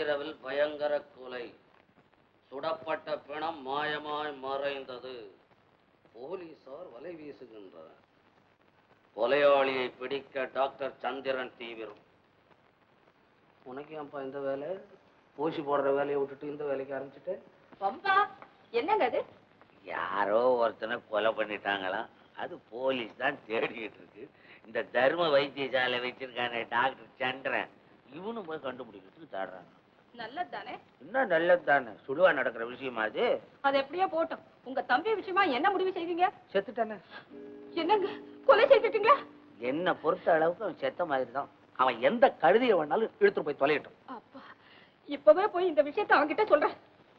நள்ளிரவில் பயங்கர கொலை சுடப்பட்ட பிணம் மாயமாய் மறைந்தது போலீசார் வலை வீசுகின்றனர் கொலையாளியை பிடிக்க டாக்டர் சந்திரன் தீவிரம் உனக்கு ஏன்ப்பா இந்த வேலை ஊசி போடுற வேலையை விட்டுட்டு இந்த வேலைக்கு ஆரம்பிச்சுட்டு பம்பா என்னங்க அது யாரோ ஒருத்தனை கொலை பண்ணிட்டாங்களாம் அது போலீஸ் தான் தேடிக்கிட்டு இருக்கு இந்த தர்ம வைத்தியசாலை வச்சிருக்கானே டாக்டர் சந்திரன் இவனும் போய் கண்டுபிடிக்கிறதுக்கு தேடுறாங்க நல்லது தானே இன்னும் நல்லது தானே சுடுவா நடக்கிற விஷயமா அது அது எப்படியோ போட்டோம் உங்க தம்பி விஷயமா என்ன முடிவு செய்வீங்க செத்துட்டானே என்னங்க கொலை செய்துட்டீங்களா என்ன பொறுத்த அளவுக்கு அவன் செத்த மாதிரி தான் அவன் எந்த கழுதியை வேணாலும் இழுத்துட்டு போய் தொலையட்டும் அப்பா இப்பவே போய் இந்த விஷயத்தை அவன்கிட்ட சொல்றேன்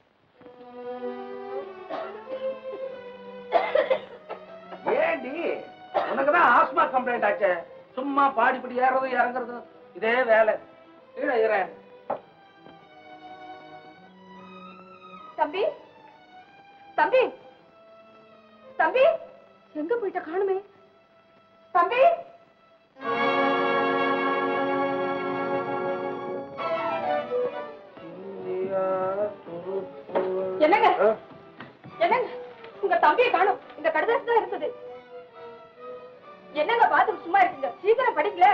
ஏண்டி உனக்குதான் ஆஸ்மா கம்ப்ளைண்ட் ஆச்சே சும்மா பாடிப்படி ஏறது இறங்குறது இதே வேலை கீழே இற தம்பி தம்பி தம்பி எங்க போயிட்ட காணுமே தம்பி என்னங்க என்னங்க உங்க தம்பியை காணும் இந்த கடிதாசு தான் இருந்தது என்னங்க பார்த்து சும்மா இருக்கீங்க சீக்கிரம் படிக்கல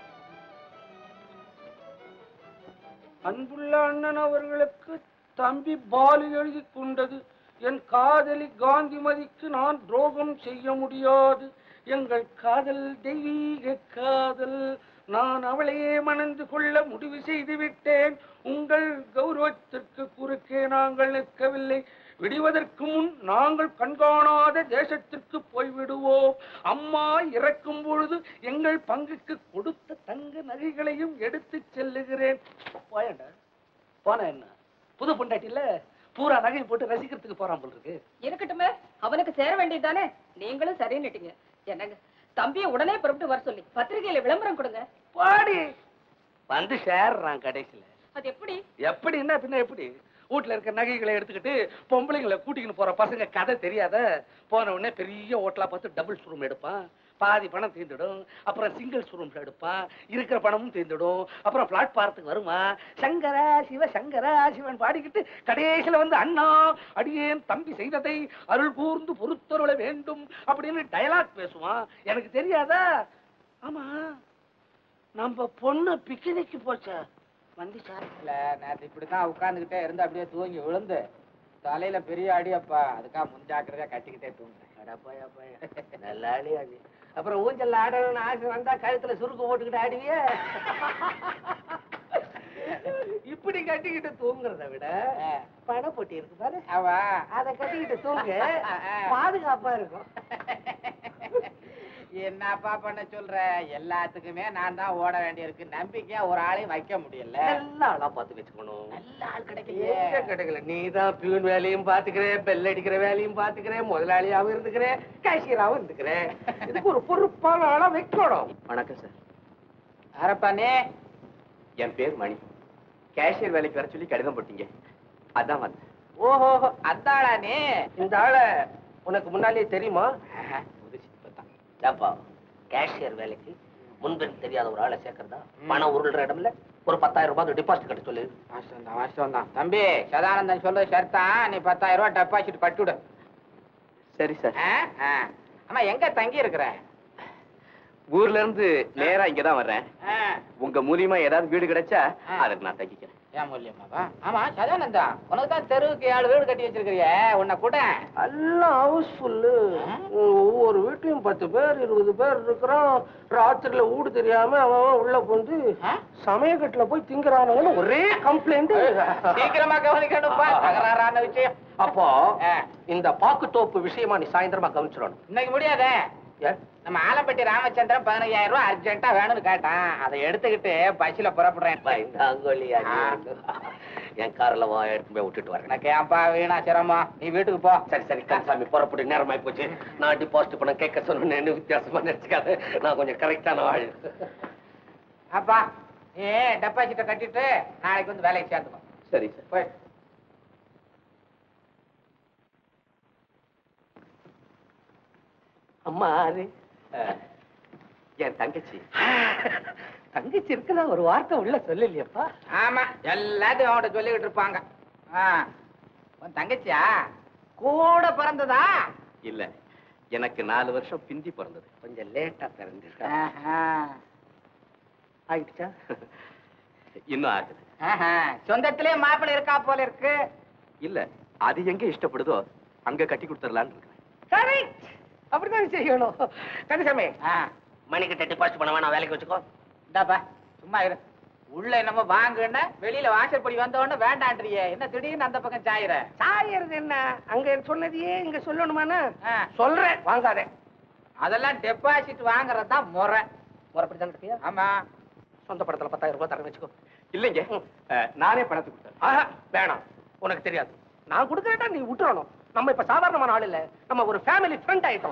அன்புள்ள அண்ணன் அவர்களுக்கு தம்பி பாலு எழுதி கொண்டது என் காதலி காந்திமதிக்கு நான் துரோகம் செய்ய முடியாது எங்கள் காதல் தெய்வீக காதல் நான் அவளையே மணந்து கொள்ள முடிவு செய்து விட்டேன் உங்கள் கௌரவத்திற்கு குறுக்கே நாங்கள் நிற்கவில்லை விடுவதற்கு முன் நாங்கள் கண்காணாத தேசத்திற்கு போய்விடுவோம் அம்மா இறக்கும் பொழுது எங்கள் பங்குக்கு கொடுத்த தங்க நகைகளையும் எடுத்துச் செல்லுகிறேன் போயண்டா போன என்ன புது பொண்டாட்டில பூரா நகை போட்டு ரசிக்கிறதுக்கு போறான் போல் இருக்கு இருக்கட்டுமே அவனுக்கு சேர வேண்டியதுதானே நீங்களும் சரின்னுட்டீங்க என்னங்க தம்பியை உடனே புறப்பட்டு வர சொல்லி பத்திரிகையில விளம்பரம் கொடுங்க பாடி வந்து சேர்றான் கடைசியில அது எப்படி எப்படின்னா பின்ன எப்படி வீட்டுல இருக்க நகைகளை எடுத்துக்கிட்டு பொம்பளைங்களை கூட்டிக்கின்னு போற பசங்க கதை தெரியாத போன உடனே பெரிய ஹோட்டலா பார்த்து டபுள்ஸ் ரூம் எடுப்பான் பாதி பணம் தீர்ந்துடும் அப்புறம் சிங்கிள்ஸ் ரூம் எடுப்பான் இருக்கிற பணமும் தீர்ந்துடும் அப்புறம் பிளாட்பாரத்துக்கு வருமா சங்கரா சிவ சங்கரா சிவன் பாடிக்கிட்டு கடைசியில வந்து அண்ணா அடியேன் தம்பி செய்ததை அருள் கூர்ந்து பொறுத்தருள வேண்டும் அப்படின்னு டயலாக் பேசுவான் எனக்கு தெரியாதா ஆமா நம்ம பொண்ணு பிக்னிக்கு போச்சா வந்துச்சா இல்ல நேத்து இப்படிதான் உட்கார்ந்துகிட்டே இருந்து அப்படியே தூங்கி விழுந்து தலையில பெரிய அடியப்பா அதுக்காக முன்ஜாக்கிரதையா கட்டிக்கிட்டே தூங்குறேன் அடப்பாயா பாயா நல்லா ஆடி ஆடி அப்புறம் ஊஞ்சல்ல ஆடணும்னு ஆசை வந்தா கழுத்துல சுருக்கு போட்டுக்கிட்டு ஆடுவியே இப்படி கட்டிக்கிட்டு தூங்குறத விட பணம் போட்டி இருக்கு பாரு அவா அத கட்டிக்கிட்டு தூங்கு பாதுகாப்பா இருக்கும் என்னப்பா பண்ண சொல்ற எல்லாத்துக்குமே நான் தான் ஓட வேண்டியிருக்கு நம்பிக்கையா ஒரு ஆளையும் வைக்க முடியல நல்ல ஆளா பார்த்து வச்சுக்கணும் நல்ல ஆள் கிடைக்கலையே எங்க கிடைக்கல நீ தான் பியூன் வேலையும் பாத்துக்கிற பெல் அடிக்கிற வேலையும் பாத்துக்கிற முதலாளியாவும் இருந்துக்கிற கேஷியராவும் இருந்துக்கிற இதுக்கு ஒரு பொறுப்பான ஆளா வைக்கணும் வணக்கம் சார் யாரப்பா நீ என் பேர் மணி கேஷியர் வேலைக்கு வர சொல்லி கடிதம் போட்டீங்க அதான் வந்தேன் ஓஹோ அந்தாளா நீ இந்த ஆளை உனக்கு முன்னாலே தெரியுமா புதுசு இப்பதான். ஏப்பா கேஷியர் வேலைக்கு முன்பின் தெரியாத ஒரு ஆளை சேர்க்கறதா பணம் உருள்ற இடம்ல ஒரு பத்தாயிரம் ரூபாய் டெபாசிட் கட்ட சொல்லு வாஸ்தவம் தான் வாஸ்தவம் தான் தம்பி சதானந்தன் சொல்றது சரிதான் நீ பத்தாயிரம் ரூபாய் டெபாசிட் கட்டிவிடு சரி சார் ஆ? ஆ. ஆமா எங்க தங்கி இருக்கிற ஊர்ல இருந்து நேரா இங்க தான் வர்றேன் ஆ. உங்க மூலியமா ஏதாவது வீடு கிடைச்சா ஆ. அதுக்கு நான் தங்கிக்கிறேன் ஏன் மூலியமாவா ஆமா சதானந்தா உனக்கு தான் தெருவுக்கு ஏழு வீடு கட்டி வச்சிருக்கிறியே உன்னை கூட எல்லாம் ஹவுஸ்ஃபுல்லு ஒவ்வொரு வீட்லயும் பத்து பேர் இருபது பேர் இருக்கிறோம் ராத்திரில ஊடு தெரியாம அவன் அவன் உள்ள புந்து ஆ? சமயக்கட்டுல போய் திங்குறானுங்கன்னு ஒரே கம்ப்ளைண்ட் சீக்கிரமா கவனிக்கணும்ப்பா தகராறான விஷயம் அப்போ ஆ. இந்த பாக்குத்தோப்பு விஷயமா நீ சாயந்தரமா கவனிச்சிடணும் இன்னைக்கு முடியாதே ஏன்? நம்ம ஆலம்பட்டி ராமச்சந்திரன் பதினஞ்சாயிரம் ரூபாய் அர்ஜென்ட்டா வேணும்னு கேட்டான் அதை எடுத்துக்கிட்டு பஸ்ல புறப்படுறேன் பயந்தாங்கோலியா நீ. ஆ. என் கார்ல வா எடுத்து போய் விட்டுட்டு வரேன் எனக்கு ஏன்பா வீணா சிரமம் நீ வீட்டுக்கு போ சரி சரி கந்தசாமி புறப்பட்டு நேரமாயி போச்சு நான் டிபாசிட் பண்ண கேட்க சொன்னேன்னு வித்தியாசமா நினைச்சுக்காத நான் கொஞ்சம் கரெக்டான ஆள் அப்பா நீ டெபாசிட்ட கட்டிட்டு நாளைக்கு வந்து வேலைக்கு சேர்த்துக்கோ சரி சார் போய் அம்மா அது என் தங்கச்சி தங்கச்சி இருக்குதா ஒரு வார்த்தை உள்ள சொல்லலையப்பா ஆமா எல்லாத்தையும் அவன்கிட்ட சொல்லிக்கிட்டு இருப்பாங்க ஆ, உன் தங்கச்சியா கூட பிறந்ததா இல்ல எனக்கு நாலு வருஷம் பிந்தி பிறந்தது கொஞ்சம் லேட்டா பிறந்திருக்கா ஆஹா. ஆயிடுச்சா இன்னும் ஆகுது ஆஹா. சொந்தத்திலே மாப்பிள்ளை இருக்கா போல இருக்கு இல்ல அது எங்க இஷ்டப்படுதோ அங்க கட்டி கொடுத்துடலான்னு இருக்கேன் கரெக்ட் அப்படிதான் செய்யணும் கந்தசாமி ஆ, மணிக்கிட்ட டெபாசிட் பண்ண வேணாம் வேலைக்கு வச்சுக்கோ இந்தாப்பா சும்மா இரு உள்ள என்னமோ வாங்குன்னா வெளியில வாசற்படி வந்த உடனே வேண்டான்றியே என்ன திடீர்னு அந்த பக்கம் சாயிர சாயறது என்ன அங்க சொன்னதையே இங்க சொல்லணுமாண்ணா ஆ, சொல்றேன் வாங்காதே அதெல்லாம் டெபாசிட் வாங்குறது தான் முறை முறைப்படி தான் இருப்பியா ஆமா சொந்த படத்துல பத்தாயிரம் ரூபாய் தரேன் வச்சுக்கோ இல்லைங்க அஹ், நானே பணத்தை கொடுத்தேன் ஆஹா வேணாம் உனக்கு தெரியாது நான் கொடுக்கறேன்டா நீ விட்டுறணும் நம்ம இப்ப சாதாரணமான ஆள் இல்ல நம்ம ஒரு ஃபேமிலி ஃப்ரெண்ட் ஆயிட்டோம்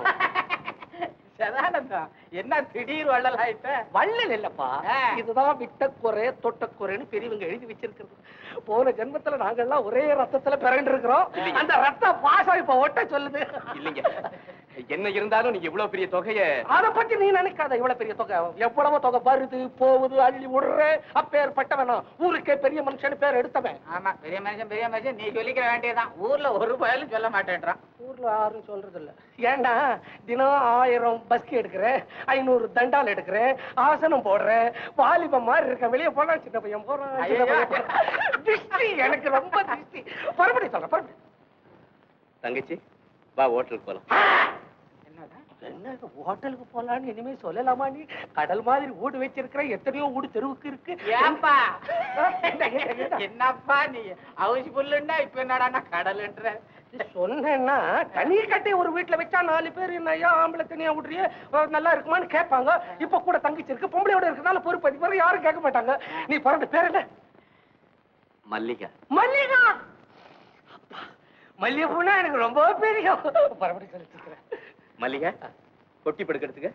சதானந்தம் என்ன திடீர் வள்ளல் ஆயிட்ட வள்ளல் இல்லப்பா ஆ. இதுதான் விட்டக்குறை தொட்டக்குறைன்னு பெரியவங்க எழுதி வச்சிருக்கிறது போன ஜென்மத்துல நாங்கெல்லாம் ஒரே ரத்தத்துல பிறண்டு இருக்கிறோம் இல்லைங்க. அந்த ரத்த பாசம் இப்ப ஒட்ட சொல்லுது இல்லைங்க என்ன இருந்தாலும் நீங்க இவ்வளவு பெரிய தொகையை அத பத்தி நீ நினைக்காத இவ்வளவு பெரிய தொகை எவ்வளவோ தொகை வருது போகுது அள்ளி விடுற அப்பேற்பட்டவன் நான். ஊருக்கே பெரிய மனுஷன் பேர் எடுத்தவன் ஆமா பெரிய மனுஷன் பெரிய மனுஷன் நீ சொல்லிக்கிற வேண்டியதுதான் ஊர்ல ஒரு பயலும் சொல்ல மாட்டேன்றான் ஊர்ல யாரும் சொல்றது இல்ல ஏண்டா தினம் ஆயிரம் பஸ்கி எடுக்கிறேன் ஐநூறு தண்டால் எடுக்கிறேன் ஆசனம் போடுறேன் வாலிபம் மாதிரி இருக்கேன் வெளியே போனா சின்ன பையன் போறான் சின்ன ஐயையோ. பையன் போறான். திருஷ்டி எனக்கு ரொம்ப திருஷ்டி மறுபடியும் சொல்றேன் மறுபடியும் தங்கச்சி வா ஹோட்டலுக்கு போலாம் என்னதான் என்ன இது ஹோட்டலுக்கு போலான்னு இனிமே சொல்லலாமா நீ கடல் மாதிரி வீடு வச்சிருக்கிற எத்தனையோ வீடு தெருவுக்கு இருக்கு ஏன்பா என்ன, என்ன, என்ன? என்னப்பா நீ ஹவுஸ் புல்லுன்னா இப்ப என்னடா கடலுன்ற சொன்னேன்னா தனி கட்டி ஒரு வீட்டுல வச்சா நாலு பேர் என்ன ஐயா ஆம்பளை தனியா விடுறியே அஹ் நல்லா இருக்குமான்னு கேட்பாங்க இப்ப கூட தங்கச்சி இருக்கு பொம்பளையோட இருக்கனால பொறுப்பு அதிகம் யாரும் கேட்க மாட்டாங்க நீ பிறந்த பேர் என்ன மல்லிகா மல்லிகா அப்பா, மல்லிகை பூனா எனக்கு ரொம்ப பிரியம் மறுபடியும் சொல்லிட்டு மல்லிகா கொட்டி படுக்கிறதுக்கு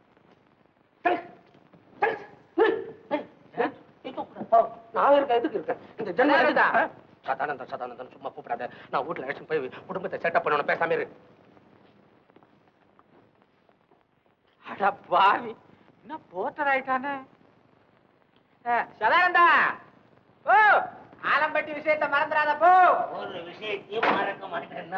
நான் இருக்க எதுக்கு இருக்கேன் இந்த ஜன்னல் இருக்குதா? இருக்குதா சதானந்தன் சதானந்தன் சும்மா கூப்பிடாத நான் வீட்டுல அழைச்சு போய் குடும்பத்தை செட்டப் பண்ணணும் பேசாம இரு அட பாவி என்ன போட்டர் ஆயிட்டானே ஆ, சதானந்தா ஓ ஆலம்பட்டி விஷயத்தை மறந்துடாத போ ஒரு விஷயத்தையும் மறக்க மாட்டேன்னா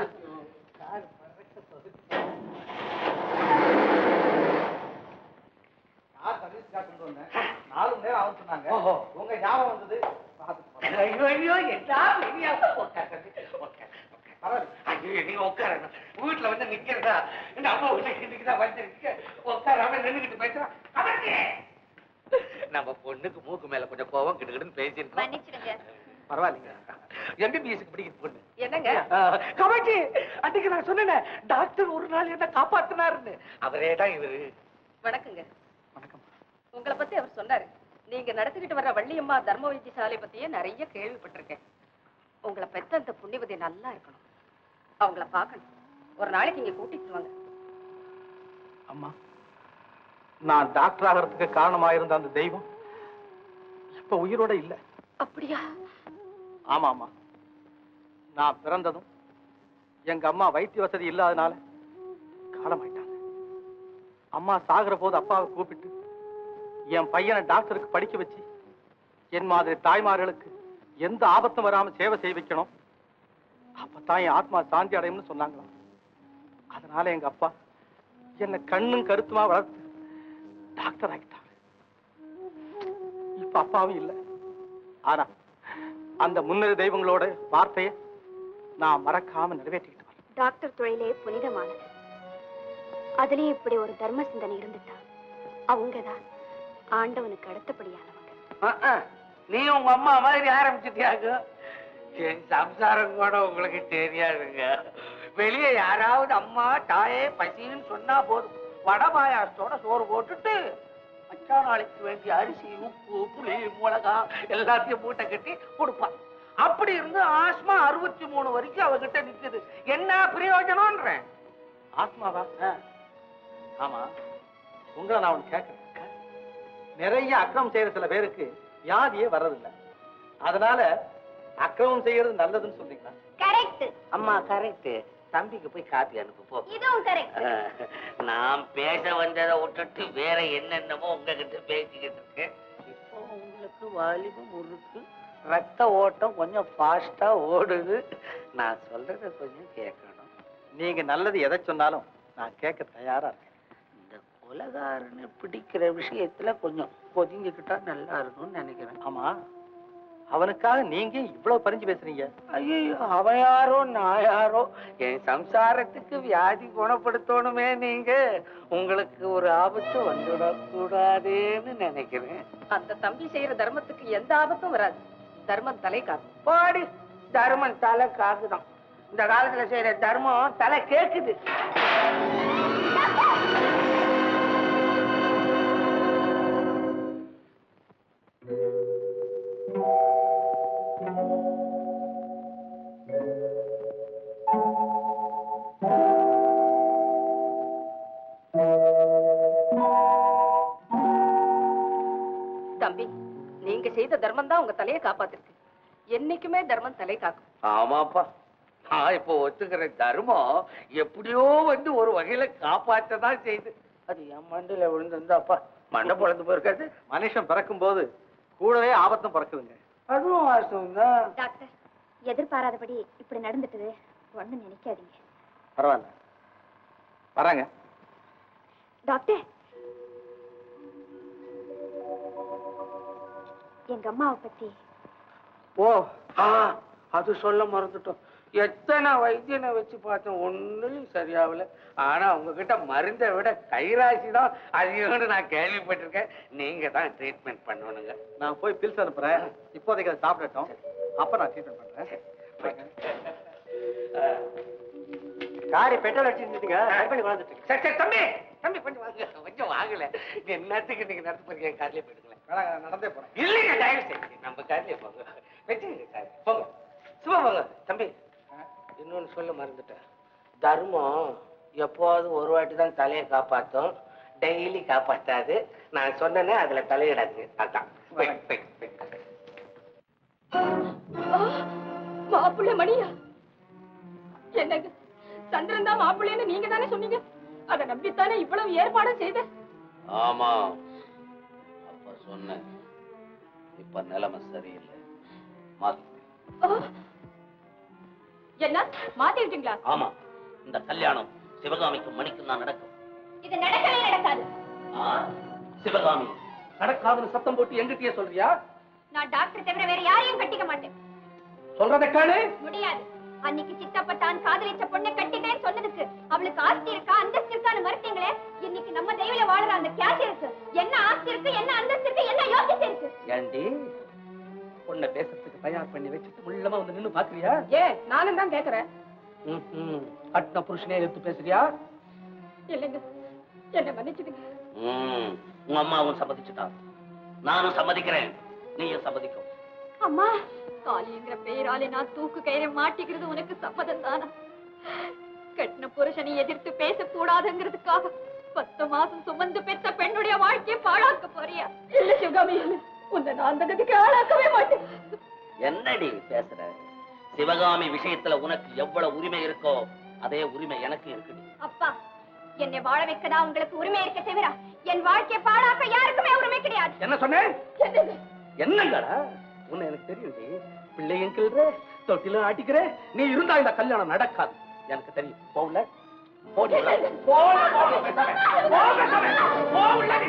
நாலு மணி நேரம் ஆகும் சொன்னாங்க ஓஹோ. உங்க ஞாபகம் வந்தது பார்த்துட்டு போறேன். ஐயோ ஐயோ என்ன பெரிய உட்காரு, உட்காரு, உட்காரு. பரவாயில்ல. ஐயோ நீங்க உட்காருங்க வீட்டுல வந்து நிக்கிறதா இந்த அம்மா வீட்டுக்கு இன்னைக்கு தான் வந்திருக்கு உட்காராம நின்னுகிட்டு பேசுறா அவருக்கு நம்ம பொண்ணுக்கு மூக்கு மேல கொஞ்சம் கோவம் கிட்டுக்கிட்டு பேசியிருக்கோம் மன்னிச்சிடுங்க பரவாயில்லைங்க எம்பிபிஎஸ்க்கு படிக்கிற பொண்ணு என்னங்க கமாச்சி அன்னைக்கு நான் சொன்னேன் டாக்டர் ஒரு நாள் என்ன காப்பாத்தினாருன்னு அவரே தான் இவரு வணக்கங்க வணக்கம் உங்களை பத்தி அவர் சொன்னாரு நீங்க நடத்திக்கிட்டு வர்ற வள்ளியம்மா தர்ம வைத்தியசாலை பத்தியே நிறைய கேள்விப்பட்டிருக்கேன் உங்களை பெத்த அந்த புண்ணியவதி நல்லா இருக்கணும் அவங்கள பார்க்கணும் ஒரு நாளைக்கு இங்க கூட்டிட்டு வாங்க அம்மா நான் டாக்டர் ஆகிறதுக்கு காரணமா இருந்த அந்த தெய்வம் இப்ப உயிரோட இல்ல அப்படியா ஆமா ஆமா நான் பிறந்ததும் எங்க அம்மா வைத்திய வசதி இல்லாதனால காலமாயிட்டாங்க அம்மா சாகுற போது அப்பாவை கூப்பிட்டு என் பையனை டாக்டருக்கு படிக்க வச்சு என் மாதிரி தாய்மார்களுக்கு எந்த ஆபத்தும் வராம சேவை செய்ய வைக்கணும் அப்பதான் என் ஆத்மா சாந்தி அடையும்னு சொன்னாங்களாம் அதனால எங்க அப்பா என்னை கண்ணும் கருத்துமா வளர்த்து டாக்டர் ஆகிட்டாங்க இப்ப அப்பாவும் இல்லை ஆனா அந்த முன்னறி தெய்வங்களோட வார்த்தையை நான் மறக்காம நிறைவேற்றிக்கிட்டு வரேன் டாக்டர் தொழிலே புனிதமானது அதுலயும் இப்படி ஒரு தர்ம சிந்தனை இருந்துட்டா அவங்கதான் ஆண்டவனுக்கு அடுத்தபடியானவங்க நீ உங்க அம்மா மாதிரி ஆரம்பிச்சிட்டியாங்க என் சம்சாரம் கூட உங்களுக்கு தெரியாதுங்க வெளியே யாராவது அம்மா தாயே பசின்னு சொன்னா போதும் வடை பாயாசத்தோட சோறு போட்டுட்டு மச்சா நாளைக்கு வேண்டிய அரிசி உப்பு புளி மிளகா எல்லாத்தையும் மூட்டை கட்டி கொடுப்பான் அப்படி இருந்து ஆஸ்மா அறுபத்தி மூணு வரைக்கும் அவகிட்ட நிக்குது என்ன பிரயோஜனம்ன்றேன் ஆத்மாவா ஆமா உங்களை நான் ஒண்ணு கேட்கிறேன் நிறைய அக்கிரமம் செய்யற சில பேருக்கு வியாதியே வர்றதில்லை அதனால அக்கிரமம் செய்யறது நல்லதுன்னு சொல்றீங்களா கரெக்ட் அம்மா கரெக்ட் தம்பிக்கு போய் காப்பி அனுப்பு போ இதுவும் கரெக்ட் நான் பேச வந்ததை விட்டுட்டு வேற என்னென்னமோ உங்ககிட்ட பேசிக்கிட்டு இருக்கேன் வாலிபம் முறுக்கு ரத்த ஓட்டம் கொஞ்சம் ஃபாஸ்டா ஓடுது நான் சொல்றத கொஞ்சம் கேட்கணும் நீங்க நல்லது எதை சொன்னாலும் நான் கேட்க தயாரா இருக்கேன் இந்த கொலகாரனை பிடிக்கிற விஷயத்துல கொஞ்சம் ஒதுங்கிக்கிட்டா நல்லா இருக்கும்னு நினைக்கிறேன் ஆமா அவனுக்காக நீங்க இவ்வளவு பறிஞ்சு பேசுறீங்க ஐயோ அவன் யாரோ நான் யாரோ என் சம்சாரத்துக்கு வியாதி குணப்படுத்தணுமே நீங்க உங்களுக்கு ஒரு ஆபத்து வந்துடக்கூடாதேன்னு நினைக்கிறேன் அந்த தம்பி செய்யற தர்மத்துக்கு எந்த ஆபத்தும் வராது தர்மம் தலை காக்கும் பாடி தர்மம் தலை காக்குதான் இந்த காலத்துல செய்யற தர்மம் தலை கேக்குது தம்பி நீங்க செய்த தர்மம் தான் உங்க தலையை காப்பாத்திருக்கு என்னைக்குமே தர்மம் தலை காக்கும் ஆமாப்பா நான் இப்போ ஒத்துக்கிற தர்மம் எப்படியோ வந்து ஒரு வகையில காப்பாற்றதான் செய்யுது அது என் மண்டையில விழுந்திருந்தாப்பா மண்டை பொழந்து போயிருக்காது மனுஷன் பிறக்கும் போது கூடவே ஆபத்தும் பிறக்குதுங்க அதுவும் வாஸ்தவம் தான் டாக்டர் எதிர்பாராதபடி இப்படி நடந்துட்டது ஒண்ணும் நினைக்காதீங்க பரவாயில்ல வராங்க டாக்டர் எங்க அம்மாவை பத்தி ஓ ஆ அது சொல்ல மறந்துட்டோம் எத்தனை வைத்தியனை வச்சு பார்த்தோம் ஒண்ணுலையும் சரியாகல ஆனா உங்ககிட்ட மருந்தை விட கைராசி தான் அதிகம்னு நான் கேள்விப்பட்டிருக்கேன் நீங்க தான் ட்ரீட்மெண்ட் பண்ணணுங்க நான் போய் பில்ஸ் அனுப்புறேன் இப்போதைக்கு அதை சாப்பிடட்டும் அப்ப நான் ட்ரீட்மெண்ட் பண்றேன் காரி பெட்ரோல் அடிச்சிருந்தீங்க பண்ணி வாழ்ந்துட்டு சரி சரி தம்பி தம்பி கொஞ்சம் வாங்க கொஞ்சம் வாங்கல என்னத்துக்கு நீங்க நடத்து போறீங்க கார்லயே போயிடுங்களேன் வேணாங்க, நான் நடந்தே போறேன் இல்லைங்க தயவு செய்து நம்ம கார்லயே போங்க வச்சுக்கங்க சார் போங்க சும்மா போங்க தம்பி இன்னொன்னு சொல்ல மறந்துட்டேன் தர்மம் எப்போது ஒரு வாட்டி தான் தலையை காப்பாத்தும் டெய்லி காப்பாத்தாது நான் சொன்னேனே அதுல தலையிடாது அதான் போய், போய், போய். மாப்பிள்ளை மணியா என்னங்க சந்திரன் தான் மாப்பிள்ளைன்னு நீங்க தானே சொன்னீங்க அதை நம்பித்தானே இவ்வளவு ஏற்பாடும் செய்த ஆமா அப்ப சொன்னேன் இப்ப நிலைமை சரியில்லை மாத்தி என்ன மாத்திட்டீங்களா ஆமா இந்த கல்யாணம் சிவகாமிக்கும் மணிக்கும் தான் நடக்கும் இது நடக்கவே நடக்காது ஆ, சிவகாமி நடக்காதுன்னு சத்தம் போட்டு எங்கிட்டயே சொல்றியா நான் டாக்டர் தவிர வேற யாரையும் கட்டிக்க மாட்டேன் சொல்றத கேளு முடியாது அன்னைக்கு சித்தப்ப தான் காதலிச்ச பொண்ணை கட்டிட்டேன்னு சொன்னதுக்கு அவளுக்கு ஆஸ்தி இருக்கா அந்தஸ்து இருக்கான்னு மறுத்தீங்களே இன்னைக்கு நம்ம தெய்வில வாழுற அந்த கேஷ் இருக்கு என்ன ஆஸ்தி இருக்கு என்ன அந்தஸ்து இருக்கு என்ன யோகியத்தை இருக்கு ஏண்டி பொண்ணை பேசுறதுக்கு தயார் பண்ணி வச்சுட்டு உள்ளமா வந்து நின்னு பாக்குறியா ஏன் நானும் தான் கேக்குறேன் கட்டின புருஷனே எடுத்து பேசுறியா இல்லைங்க என்ன மன்னிச்சிடுங்க உங்க அம்மாவும் சம்மதிச்சுட்டா நானும் சம்மதிக்கிறேன் நீயும் சம்மதிக்கும் அம்மா காளிங்கிற பெயராலே நான் தூக்கு கயிறை மாட்டிக்கிறது உனக்கு சம்மதம் தானா கட்டின புருஷனை எதிர்த்து பேசக்கூடாதுங்கிறதுக்காக பத்து மாசம் சுமந்து பெற்ற பெண்ணுடைய வாழ்க்கையை பாழாக்க போறியா இல்ல சிவகாமி இல்ல உன்னை நான் அந்த கதிக்கு ஆளாக்கவே மாட்டேன் என்னடி பேசுற சிவகாமி விஷயத்துல உனக்கு எவ்வளவு உரிமை இருக்கோ அதே உரிமை எனக்கு இருக்குடி அப்பா என்னை வாழ வைக்கதா உங்களுக்கு உரிமை இருக்க தவிர என் வாழ்க்கையை பாழாக்க யாருக்குமே உரிமை கிடையாது என்ன சொன்னேன் என்னங்கடா உன்னை எனக்கு தெரியும்டி பிள்ளையும் கிள்ற தொட்டிலும் ஆட்டிக்கிற நீ இருந்தா இந்த கல்யாணம் நடக்காது எனக்கு தெரியும் போகல போடி உள்ள. போல, போல, பேசாம. போ, பேசாம. போ உள்ள நீ.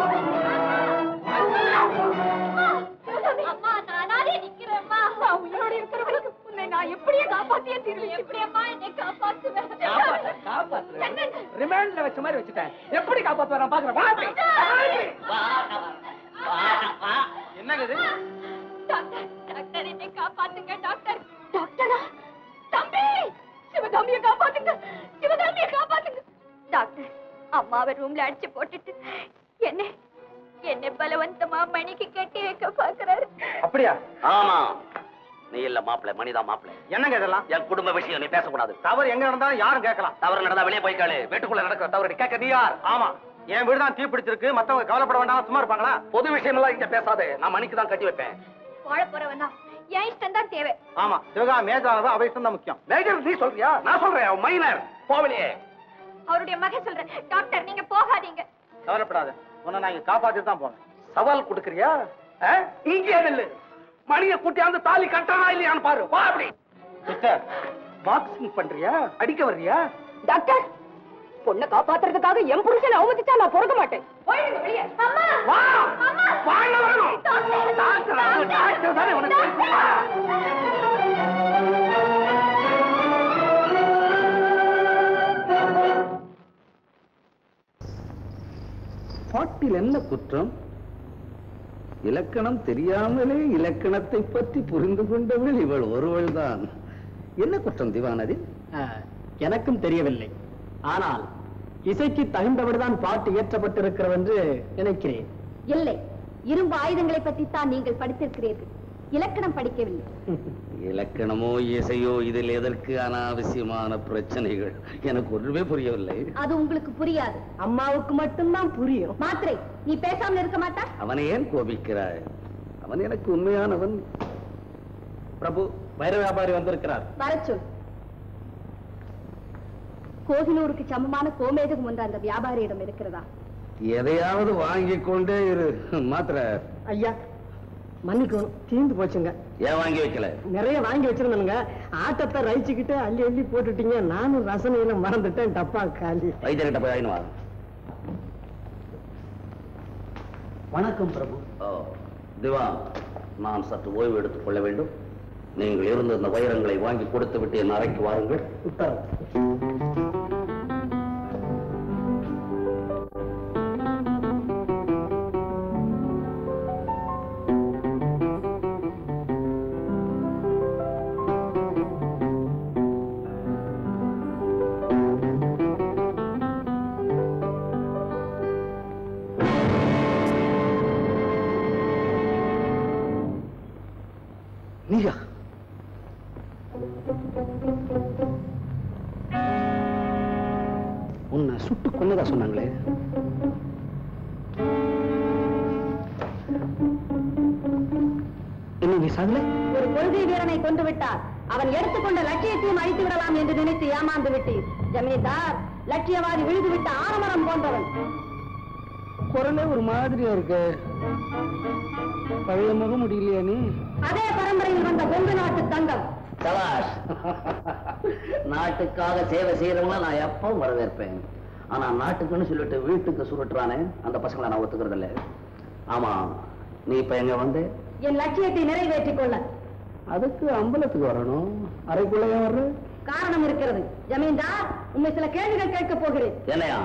அம்மா நானாலே நிக்கிறேம்மா நான் உயிரோட இருக்கிறவங்களுக்கு உன்னை நான் எப்படியே காப்பாத்தியே தீருவேன் எப்படியம்மா என்னை காப்பாத்துவேன் காப்பாத்து, காப்பாத்து. ரிமாண்ட்ல வச்ச மாதிரி வச்சுட்டேன் எப்படி காப்பாத்து நான் பாக்குறேன் வா நீ. வா, வா, வா. என்னங்க இது டாக்டர் டாக்டர் என்னை காப்பாத்துங்க டாக்டர் டாக்டரா தம்பி சிவகாமியை காப்பாத்துங்க சிவகாமியை காப்பாத்துங்க டாக்டர் அம்மாவை ரூம்ல அடிச்சு போட்டுட்டு என்ன என்ன பலவந்தமா மணிக்கு கட்டி வைக்க பாக்குறாரு அப்படியா ஆமா நீ இல்ல மாப்பிள மணிதான் மாப்பிள என்னங்க இதெல்லாம் என் குடும்ப விஷயம் நீ பேசக்கூடாது தவறு எங்க நடந்தாலும் யாரும் கேட்கலாம் தவறு நடந்தா வெளியே போய் கேளு வீட்டுக்குள்ள நடக்கிற தவறு நீ கேட்க நீ யார் ஆமா என் வீடு தான் தீ பிடிச்சிருக்கு மத்தவங்க கவலைப்பட வேண்டாம் சும்மா இருப்பாங்களா பொது விஷயம் எல்லாம் இங்க பேசாதே நான் மணிக்கு தான் கட்டி வைப்பேன் வாழ போறவனா என் இஷ்டம் தான் தேவை ஆமா சிவகா மேஜானது அவை தான் முக்கியம் மேஜர் நீ சொல்றியா நான் சொல்றேன் அவன் மைனர் போவலையே அவருடைய மகன் சொல்றேன் டாக்டர் நீங்க போகாதீங்க கவலைப்படாத உன்னை நான் இங்க காப்பாத்திட்டு தான் போவேன் சவால் கொடுக்கறியா ஆ? இங்கே நில்லு மணியை கூட்டியாந்து தாலி கட்டானா இல்லையான்னு பாரு வா அப்படி சிஸ்டர் பாக்ஸிங் பண்றியா அடிக்க வர்றியா டாக்டர் பொண்ணை காப்பாத்துறதுக்காக என் புருஷனை அவமதிச்சா நான் பொறுக்க மாட்டேன் போயிடுங்க வெளியே வா வாங்க வரணும் டாக்டர் அவன் டாக்டர் தானே உனக்கு தெரியும். வா. பாட்டில் என்ன குற்றம் இலக்கணம் தெரியாமலே இலக்கணத்தை பற்றி புரிந்து கொண்டவள் இவள் ஒருவள் தான் என்ன குற்றம் திவானதி எனக்கும் தெரியவில்லை ஆனால் இசைக்கு தகுந்தபடிதான் பாட்டு இயற்றப்பட்டிருக்கிறது என்று நினைக்கிறேன் இல்லை இரும்பு ஆயுதங்களை பற்றி தான் நீங்கள் படித்திருக்கிறீர்கள் இலக்கணம் படிக்கவில்லை இலக்கணமோ இசையோ இதில் எதற்கு அனாவசியமான பிரச்சனைகள் எனக்கு ஒன்றுமே புரியவில்லை அது உங்களுக்கு புரியாது அம்மாவுக்கு மட்டும்தான் புரியும் மாத்திரை நீ பேசாமல் இருக்க மாட்டா அவனை ஏன் கோபிக்கிறாய் அவன் எனக்கு உண்மையானவன் பிரபு வைர வியாபாரி வந்திருக்கிறார் வரச் சொல் கோகிலூருக்கு சமமான கோமேதகம் ஒன்று அந்த வியாபாரியிடம் இருக்கிறதா எதையாவது வாங்கிக் கொண்டே இரு மாத்திர ஐயா மன்னிக்கணும் தீந்து போச்சுங்க ஏன் வாங்கி வைக்கல நிறைய வாங்கி வச்சிருந்தேனுங்க ஆட்டத்தை ரசிச்சுக்கிட்டு அள்ளி அள்ளி போட்டுட்டீங்க நானும் ரசனையில மறந்துட்டேன் டப்பா காலி வைத்தியர்கிட்ட போய் வாங்கினு வா வணக்கம் பிரபு ஓ, திவான் நான் சற்று ஓய்வு எடுத்துக் கொள்ள வேண்டும் நீங்கள் இருந்த இந்த வைரங்களை வாங்கி கொடுத்து விட்டு என் அறைக்கு வாருங்கள் உத்தரவு நீயா உன்னை சுட்டு கொன்னதா சொன்னாங்களே என்ன நீ சாகல ஒரு கொள்கை வீரனை கொண்டு விட்டார் அவன் எடுத்துக்கொண்ட லட்சியத்தையும் அழித்து விடலாம் என்று நினைத்து ஏமாந்து விட்டீர் ஜமீன்தார் லட்சியவாதி விழுது விட்ட ஆலமரம் போன்றவன் குரலே ஒரு மாதிரியா இருக்கு பழைய முகம் முடியலையா நீ அதே பரம்பரையில் வந்த கொங்கு நாட்டு தங்கம் சபாஷ் நாட்டுக்காக சேவை செய்யறவங்கள நான் எப்பவும் வரவேற்பேன் ஆனா நாட்டுக்குன்னு சொல்லிட்டு வீட்டுக்கு சுருட்டுறானே அந்த பசங்களை நான் ஒத்துக்கிறது இல்ல ஆமா நீ இப்ப எங்க வந்து என் லட்சியத்தை நிறைவேற்றிக் கொள்ள அதுக்கு அம்பலத்துக்கு வரணும் அறைக்குள்ள ஏன் வர்ற காரணம் இருக்கிறது ஜமீன்தார் உண்மை சில கேள்விகள் கேட்கப் போகிறேன் என்னையா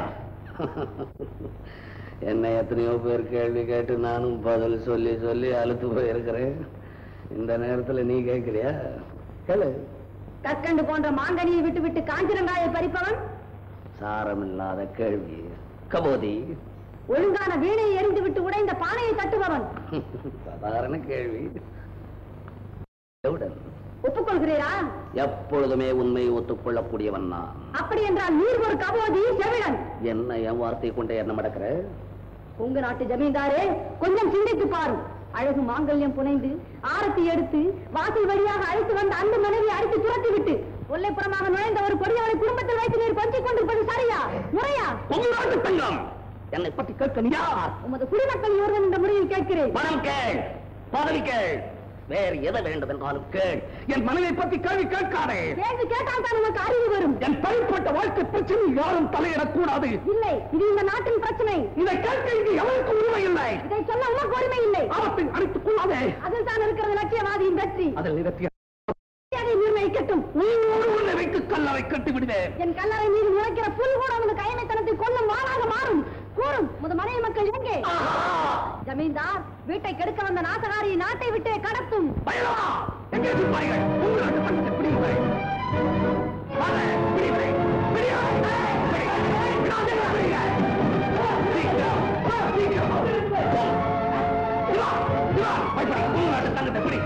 என்ன எத்தனையோ பேர் கேள்வி கேட்டு நானும் பதில் சொல்லி சொல்லி அழுத்து போயிருக்கிறேன் இந்த நேரத்துல நீ கேட்கிறியா கேளு கற்கண்டு போன்ற மாங்கனியை விட்டு விட்டு காஞ்சிரங்காயை பறிப்பவன் சாரமில்லாத கேள்வி கபோதி ஒழுங்கான வீணையை எரிந்து விட்டு உடைந்த பானையை தட்டுபவன் சாதாரண கேள்வி எவுடன் ஒப்புக்கொள்கிறீரா எப்பொழுதுமே உண்மையை ஒத்துக்கொள்ளக்கூடியவன் நான் அப்படி என்றால் நீர் ஒரு கபோதி செவிடன் என்ன என் வார்த்தையை கொண்டே என்ன நடக்கிற உங்க நாட்டு ஜமீன்தாரே கொஞ்சம் சிந்தித்து பாரு அழகு மாங்கல்யம் புனைந்து ஆரத்தி எடுத்து வாசல் வழியாக அழைத்து வந்த அந்த மனைவி அடித்து துரத்தி விட்டு கொல்லைப்புறமாக நுழைந்த ஒரு கொடியவனை குடும்பத்தில் வைத்து நீர் கொஞ்சிக் கொண்டிருப்பது சரியா முறையா உங்களோடு தங்கம் என்னை பற்றி கேட்க நீ யார் உமது குடிமக்கள் ஒருவன் என்ற முறையில் கேட்கிறேன் பணம் கேள் பதவி கேள் வேறு எதை வேண்டும் என்றாலும் கேள் என் மனைவியை பற்றி கேள்வி கேட்காதே கேள்வி கேட்டால் தான் உனக்கு அறிவு வரும் என் தனிப்பட்ட வாழ்க்கை பிரச்சனை யாரும் தலையிடக்கூடாது இல்லை இது இந்த நாட்டின் பிரச்சனை இதை கேட்க இங்கு எவருக்கும் உரிமை இல்லை இதை சொல்ல உனக்கு உரிமை இல்லை ஆபத்தை அடித்துக் கொள்ளாதே அதில் தான் இருக்கிறது லட்சியவாதியின் வெற்றி அதில் நிறுத்திய அதை நிர்ணயிக்கட்டும் உயிரோடு உன்னை வைத்து கல்லறை கட்டி விடுவேன் என் கல்லறை மீது முளைக்கிற புல் கூட உனது கைமைத்தனத்தை கொல்லும் வாளாக மாறும் கூறும் முத மனைவி மக்கள் எங்கே ஜமீன்தார் வீட்டை கெடுக்க வந்த நாசகாரி நாட்டை விட்டே கடத்தும் பயலா எங்கே சிப்பாய்கள் உங்கள் நாட்டு பட்டத்தை பிடிங்கள் வாங்க, பிடிங்கள். பிடிங்கள். பிடிங்கள். விடாதீங்க, பிடிங்கள். சீக்கிரம், சீக்கிரம். சிவா, சிவா, பயப்படாத. உங்கள் நாட்டு தங்கத்தை பிடி.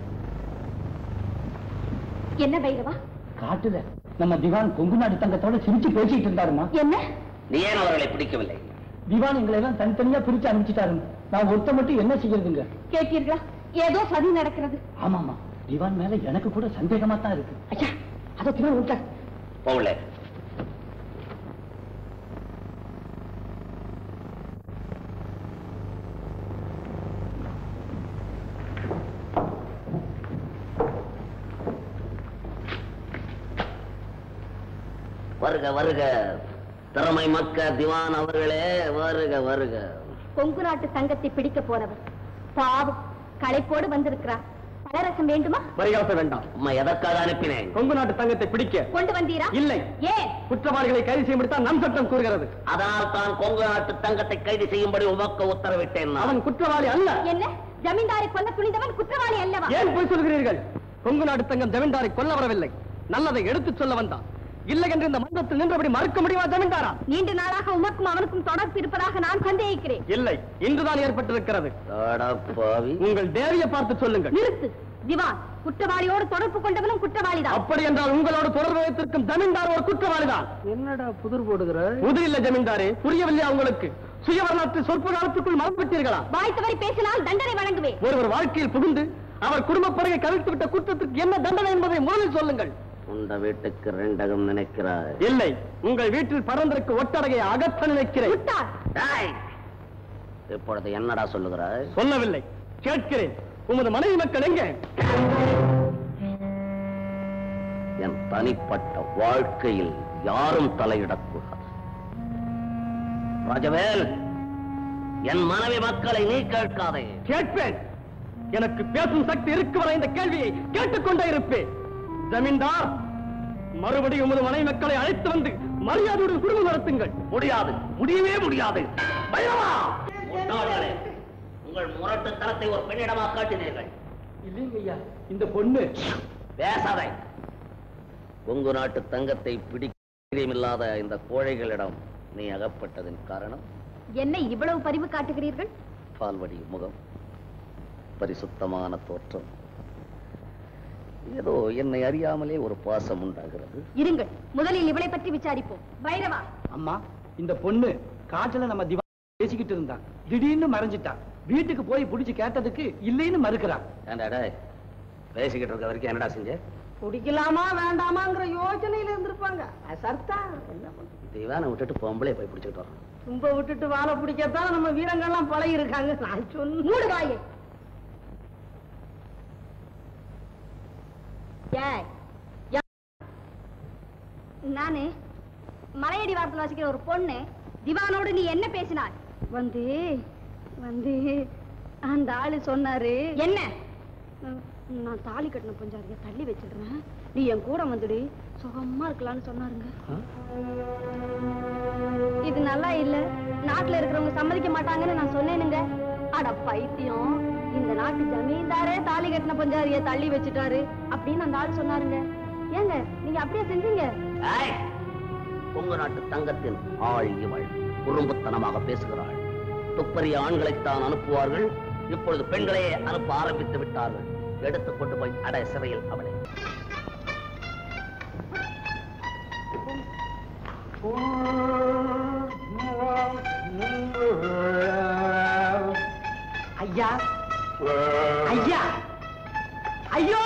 என்ன பைரவா காட்டுல நம்ம திவான் கொங்கு நாட்டு தங்கத்தோட சிரிச்சு பேசிட்டு இருந்தாருமா என்ன நீ ஏன் அவர்களை பிடிக்கவில்லை திவான் எங்களை எல்லாம் தனித்தனியா பிரிச்சு அனுப்பிச்சிட்டாருங்க நான் ஒருத்த மட்டும் என்ன செய்யறதுங்க கேட்டீர்களா ஏதோ சதி நடக்கிறது ஆமாமா திவான் மேல எனக்கு கூட சந்தேகமா தான் இருக்கு ஐயா அதை திவான் விட்டார் போகல வருக வருக திறமை மக்க திவான் அவர்களே வருக வருக கொங்கு நாட்டு தங்கத்தை பிடிக்க போனவர் பாவம் களைப்போடு வந்திருக்கிறார் பலரசம் வேண்டுமா பரிகாச வேண்டாம் அம்மா எதற்காக அனுப்பினேன் கொங்கு நாட்டு தங்கத்தை பிடிக்க கொண்டு வந்தீரா இல்லை ஏன் குற்றவாளிகளை கைது செய்யும்படித்தான் நம் சட்டம் கூறுகிறது அதனால் தான் கொங்கு நாட்டு தங்கத்தை கைது செய்யும்படி உமக்கு உத்தரவிட்டேன் நான். அவன் குற்றவாளி அல்ல என்ன ஜமீன்தாரை கொல்ல துணிந்தவன் குற்றவாளி அல்லவா ஏன் போய் சொல்கிறீர்கள் கொங்கு நாட்டு தங்கம் ஜமீன்தாரை கொல்ல வரவில்லை நல்லதை எடுத்துச் சொல்ல வந்தான் இல்லை என்று இந்த மன்றத்தில் நின்றபடி மறுக்க முடியுமா ஜமீன்தாரா நீண்ட நாளாக உமக்கும் அவனுக்கும் தொடர்பு இருப்பதாக நான் சந்தேகிக்கிறேன் இல்லை இன்றுதான் ஏற்பட்டிருக்கிறது அடப்பாவி. உங்கள் தேவியை பார்த்து சொல்லுங்கள் நிறுத்து திவான் குற்றவாளியோடு தொடர்பு கொண்டவனும் குற்றவாளிதான் அப்படி என்றால் உங்களோடு தொடர்பு வைத்திருக்கும் ஜமீன்தார் ஒரு குற்றவாளிதான் என்னடா புதிர் போடுகிற புதிர் இல்ல ஜமீன்தாரே புரியவில்லையா உங்களுக்கு சுய வரலாற்று சொற்ப காலத்துக்குள் மறந்து விட்டீர்களா வாய் தவறி பேசினால் தண்டனை வழங்குவேன் ஒருவர் வாழ்க்கையில் புகுந்து அவர் குடும்ப பருகை கவிழ்த்து விட்ட குற்றத்துக்கு என்ன தண்டனை என்பதை முதலில் சொல்லுங்கள் உண்ட வீட்டுக்கு ரெண்டகம் நினைக்கிறாய் இல்லை உங்கள் வீட்டில் பறந்திருக்க ஒட்டடையை அகற்ற நினைக்கிறேன் விட்டார் டேய், இப்பொழுது என்னடா சொல்லுகிறாய் சொல்லவில்லை கேட்கிறேன் உமது மனைவி மக்கள் எங்கே என் தனிப்பட்ட வாழ்க்கையில் யாரும் தலையிடக்கூடாது ராஜவேல் என் மனைவி மக்களை நீ கேட்காதே கேட்பேன் எனக்கு பேசும் சக்தி இருக்கு வரை இந்த கேள்வியை கேட்டுக்கொண்டே இருப்பேன் ஜமீன்தார் மறுபடியும் உமது மனைவி மக்களை அழைத்து வந்து மரியாதையுடன் குடும்பம் நடத்துங்கள் முடியாது முடியவே முடியாது பைரவா! முட்டாள்களே, உங்கள் முரட்டுத்தனத்தை ஒரு பெண்ணிடமா காட்டினீர்கள் இல்லைங்கய்யா இந்த பொண்ணு பேசாதே கொங்கு நாட்டு தங்கத்தை பிடிக்கிறியமில்லாத இந்த கோழைகளிடம் நீ அகப்பட்டதின் காரணம் என்ன இவ்வளவு பரிவு காட்டுகிறீர்கள் பால்வடி முகம் பரிசுத்தமான தோற்றம் ஏதோ என்னை அறியாமலே ஒரு பாசம் உண்டாகிறது இருங்கள் முதலில் இவளை பற்றி விசாரிப்போம் பைரவா அம்மா இந்த பொண்ணு காட்டுல நம்ம திவா பேசிக்கிட்டு இருந்தான் திடீர்னு மறைஞ்சிட்டான் வீட்டுக்கு போய் புடிச்சு கேட்டதுக்கு இல்லைன்னு மறுக்கிறான் ஏன்டா டேய், பேசிக்கிட்டு இருக்க வரைக்கும் என்னடா செஞ்ச குடிக்கலாமா வேண்டாமாங்கிற யோசனையில இருந்திருப்பாங்க சர்த்தா என்ன பண்றது? திவானை விட்டுட்டு பொம்பளை போய் பிடிச்சிட்டு வரோம் தும்ப விட்டுட்டு வாழை பிடிக்கத்தான் நம்ம வீரங்கள்லாம் பழகி இருக்காங்க நான் சொன்ன மூடு வாயே ஏய், யா- நானு மலையடி வாரத்தில் வசிக்கிற ஒரு பொண்ணு திவானோடு நீ என்ன பேசினாய் வந்து வந்து அந்த ஆளு சொன்னாரு என்ன நான் தாலி கட்டின பஞ்சாதிய தள்ளி வச்சிடுறேன் நீ என் கூட வந்துடு சுகமா இருக்கலாம்னு சொன்னாருங்க இது நல்லா இல்ல நாட்டுல இருக்கிறவங்க சம்மதிக்க மாட்டாங்கன்னு நான் சொன்னேனுங்க அட பைத்தியம் இந்த நாட்டு ஜமீன்தாரே தாலி கட்டின பஞ்சாதிய தள்ளி வச்சுட்டாரு அப்படின்னு அந்த ஆள் சொன்னாருங்க ஏங்க நீங்க அப்படியே செஞ்சீங்க ஏய், கொங்கு நாட்டு தங்கத்தின் ஆள் இவள் குறும்புத்தனமாக பேசுகிறாள் துப்பறிய ஆண்களைத்தான் அனுப்புவார்கள் இப்பொழுது பெண்களையே அனுப்ப ஆரம்பித்து விட்டார்கள் எடுத்துக் கொண்டு போய் அட சிறையில் அவளை ஐயா ஐயா ஐயோ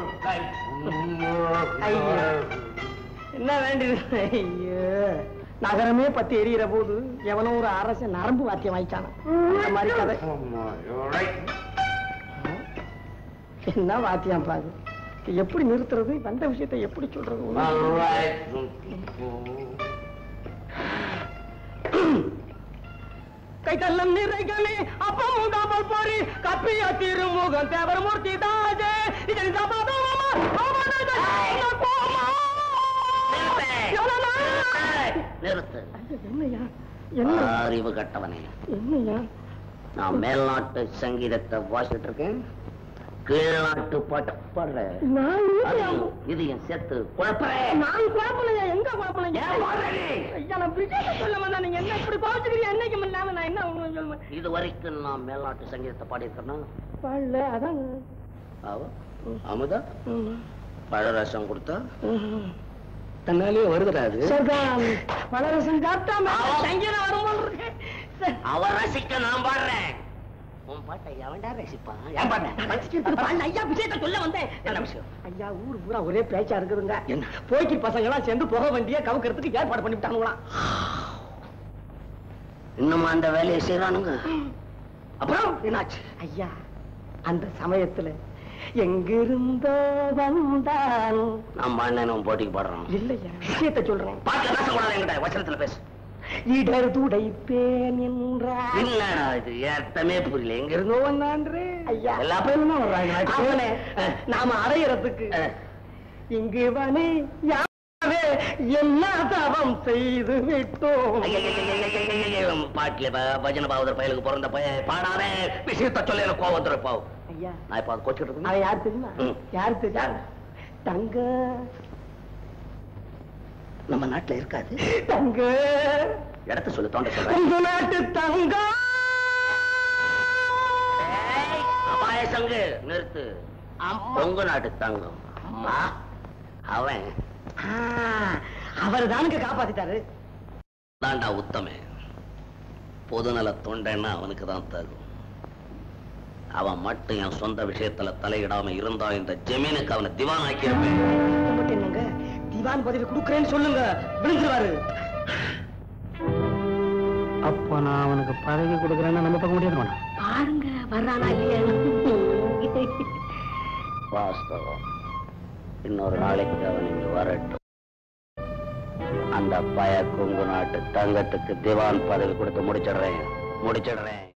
ஐயோ என்ன வேண்டியது ஐயோ நகரமே பத்தி எரியிற போது எவனோ ஒரு அரசன் நரம்பு வாத்தியம் வாய்ச்சான அந்த மாதிரி கதை என்ன வாத்தியம் பாது எப்படி நிறுத்துறது வந்த விஷயத்தை எப்படி சொல்றது கைத்தல்லம் நிறைகளே அப்பமும் தாமல் போரி கப்பிய திருமுகம் தேவர் மூர்த்தி தாஜே இதன் சபாதமா நிறுத்து என்னையா என்ன அறிவு கட்டவனே என்னையா நான் மேல்நாட்டு சங்கீதத்தை வாசிட்டு இருக்கேன் கீழ்நாட்டு பாட்டு பாடுறேன் நான் இல்லையா? இதையும் சேர்த்து குழப்பறேன் நான் குழப்பலையா எங்க குழப்பலையா ஏன் பாடுறே? ஐயா நான் விஷயத்தை சொல்ல வந்தா நீங்க என்ன இப்படி பாவச்சுக்கிறீங்க என்னைக்கு இல்லாம நான் என்ன ஒண்ணு சொல்லுவேன் இது வரைக்கும் நான் மேல்நாட்டு சங்கீதத்தை பாடியிருக்கேன்னா பாடல அதான் அவ அமுதா பழரசம் கொடுத்தா தன்னாலே வருதுடா அது சரிதான் பலரசம் சாப்பிட்டாம ஆமா. சங்கீதம் வரும்போது இருக்கு. சரி. அவ ரசிக்க நான் பாடுறேன் உன் பாட்டை எவன்டா ரசிப்பான் ஏன் பாடுறேன் ரசிக்கிறதுக்கு பாடல. ஐயா விஷயத்தை சொல்ல வந்தேன் என்ன விஷயம் ஐயா ஊர் பூரா ஒரே பேச்சா இருக்குதுங்க என்ன? போய்க்கு பசங்க எல்லாம் சேர்ந்து புகை வண்டியை கவுக்கிறதுக்கு ஏற்பாடு பண்ணிவிட்டானுங்களாம் இன்னும் அந்த வேலையை செய்யறானுங்க அப்புறம் என்னாச்சு ஐயா அந்த சமயத்துல எங்கிருந்தோ வந்தான் நம்ம அண்ணனும் போட்டிக்கு பாடுறோம் இல்லையா விஷயத்தை சொல்றேன் பாட்டுல பேசக்கூடாது என்கிட்ட வசனத்துல பேசு இடர் துடைப்பேன் என்றான் என்னடா இது அர்த்தமே புரியல எங்க இருந்தோ வந்தான்றே ஐயா எல்லா பேரும் தான் வர்றாங்க அவனே நாம அடையறதுக்கு இங்கு வனே யாரே என்ன தவம் செய்து விட்டோம் பாட்டுல ப- பஜனை பாவதர் பயலுக்கு பிறந்த பையன் பாடாதே விஷயத்த சொல்ல எனக்கு கோவத்துல பாவம் ஐயா நான் இப்ப அதை கொச்சிட்டு இருக்கேன் அவன் யார் தெரியுமா ம். யார் தெரியுமா தங்க நம்ம நாட்டுல இருக்காது தங்க இடத்த சொல்லு தோண்ட சொல்றேன் உங்க நாட்டு தங்க ஏய், அபாய சங்கு நிறுத்து உங்க நாட்டு தங்கம் அம்மா அவன் அவர் தானுங்க காப்பாத்திட்டாரு தாண்டா உத்தமே பொதுநல தொண்டைன்னா அவனுக்கு தான் தகும் அவன் மட்டும் என் சொந்த விஷயத்துல தலையிடாம இருந்தா இந்த ஜமீனுக்கு அவனை திவான் ஆக்கியிருப்பேன் அது மட்டும் என்னங்க திவான் பதவி கொடுக்குறேன்னு சொல்லுங்க விழுந்துருவாரு அப்போ நான் அவனுக்கு பதவி கொடுக்குறேன்னு நம்ம பார்க்க முடியாது பாருங்க வர்றானா இல்லையா வாஸ்தவம் இன்னொரு நாளைக்கு அவன் இங்க வரட்டும் அந்த பய கொங்கு நாட்டு தங்கத்துக்கு திவான் பதவி கொடுத்து முடிச்சிடுறேன் முடிச்சிடுறேன்